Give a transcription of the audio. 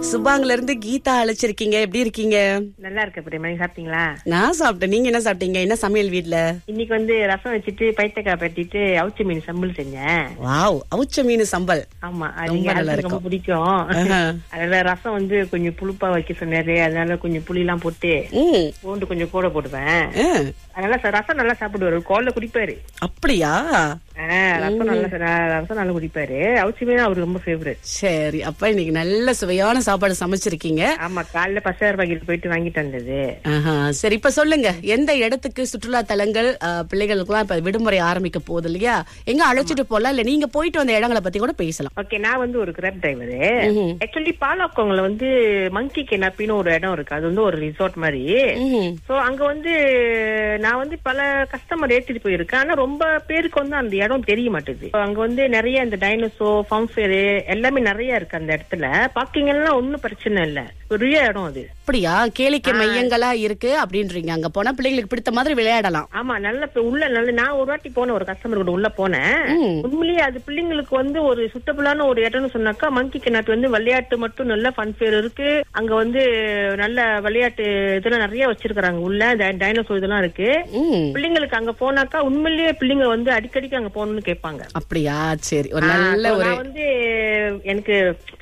சுபாங்ல இருந்து கீதா அழைச்சிருக்கீங்க எப்படி இருக்கீங்க நல்லா இருக்க பிரியமா நீங்க சாப்பிட்டீங்களா நான் சாப்பிட்டேன் நீங்க என்ன சாப்பிட்டீங்க என்ன சமையல் வீட்ல இன்னைக்கு வந்து ரசம் வச்சுட்டு பைத்தக்காய் பட்டிட்டு அவுச்சி மீன் சம்பல் செஞ்சேன் வாவ் அவுச்ச மீன் சம்பல் ஆமா அது ரொம்ப எங்க நல்லா husband ரொம்ப இருக்கும். பிடிக்கும் ஆஹா. அதனால ரசம் வந்து கொஞ்சம் புளிப்பா வைக்க சொன்னாரு அதனால கொஞ்சம் புளி எல்லாம் போட்டு ம் பூண்டு கொஞ்சம் கூட போடுவேன் ஆ, அதனால ச- ரசம் நல்லா சாப்பிடுவாரு கோல்ல குடிப்பாரு அப்படியா ஆஹ் ரசம் நல்லா ச- ரசம் நல்லா குடிப்பாரு அவுச்சி மீன் அவருக்கு ரொம்ப ஃபேவரட் சரி அப்ப இன்னைக்கு நல்ல சுவையான சாப்பாடு சமைச்சிருக்கீங்க ஆமா காலைல பசார் பாக்கெட் போயிட்டு வாங்கிட்டு வந்தது ஆஹா, சரி இப்ப சொல்லுங்க எந்த இடத்துக்கு சுற்றுலா தலங்கள் பிள்ளைகளுக்குலாம் இப்ப விடுமுறை ஆரம்பிக்க போகுது இல்லையா எங்க அழைச்சிட்டு போலாம் இல்ல நீங்க போயிட்டு வந்த இடங்களை பத்தி கூட பேசலாம் ஓகே நான் வந்து ஒரு கிராப் டிரைவரு ம்ஹும். ஆக்சுவலி பாலாக்கோங்கல வந்து மங்கி கெனாப்பின்னு ஒரு இடம் இருக்கு அது வந்து ஒரு ரிசார்ட் மாதிரி ம்ஹும். சோ அங்க வந்து நான் வந்து பல கஸ்டமர் ஏத்திட்டு போயிருக்கேன் ஆனா ரொம்ப பேருக்கு வந்து அந்த இடம் தெரிய மாட்டேது So, அங்க வந்து நிறைய இந்த டைனோசோ ஃபேரு எல்லாமே நிறைய இருக்கு அந்த இடத்துல பார்க்கிங் எல்லாம் ஒண்ணும் பிரச்சனை இல்ல பெரிய இடம் அது அப்படியா கேளிக்கை மையங்களா இருக்கு அப்படின்றீங்க அங்க போனா பிள்ளைங்களுக்கு பிடித்த மாதிரி விளையாடலாம் ஆமா நல்ல பே- உள்ள நல்ல நான் ஒரு வாட்டி போனேன் ஒரு கஸ்டமர் கூட உள்ள போனேன் ம். உண்மையிலேயே அது பிள்ளைங்களுக்கு வந்து ஒரு சுட்டபிளான ஒரு இடம்னு சொன்னாக்கா மங்கி கிணத்து வந்து விளையாட்டு மட்டும் நல்ல ஃபன் ஃபேர் இருக்கு அங்க வந்து நல்ல விளையாட்டு இதெல்லாம் நிறைய வச்சிருக்காங்க உள்ள டைனோசர் இதெல்லாம் இருக்கு ம் பிள்ளைங்களுக்கு அங்க போனாக்கா உண்மையிலேயே பிள்ளைங்க வந்து அடிக்கடிக்கு அங்க போகணும்னு கேட்பாங்க அப்படியா சரி ஒரு ஆ, நல்ல so ஒரு நான் வந்து எனக்கு